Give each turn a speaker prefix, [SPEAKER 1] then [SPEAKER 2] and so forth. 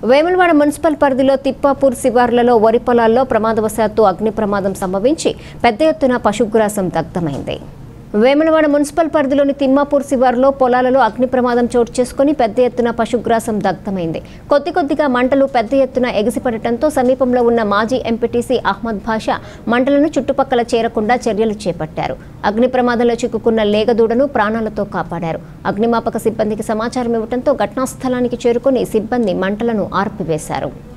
[SPEAKER 1] Vemulawada municipal పరిధిలో తిప్పాపూర్ శివార్లలో వరి పొలాల్లో ప్రమాదవశాత్తు అగ్ని ప్రమాదం సంభవించి పెద్ద ఎత్తున పశుగ్రాసం దగ్ధమైంది వేములవాడ మున్సిపల్ పరిధిలోని తిమ్మాపూర్ శివారులో పొలాలలో అగ్ని ప్రమాదం చోటు చేసుకుని పెద్ద ఎత్తున పశుగ్రాసం దగ్ధమైంది కొద్ది కొద్దిగా మంటలు పెద్ద ఎత్తున ఎగిసిపడటంతో సమీపంలో ఉన్న మాజీ ఎంపీటీసీ అహ్మద్ భాషా మంటలను చుట్టుపక్కల చేరకుండా చర్యలు చేపట్టారు అగ్ని ప్రమాదంలో చిక్కుకున్న లేగదూడను ప్రాణాలతో కాపాడారు అగ్నిమాపక సిబ్బందికి సమాచారం ఇవ్వడంతో ఘటనా స్థలానికి చేరుకుని సిబ్బంది మంటలను ఆర్పివేశారు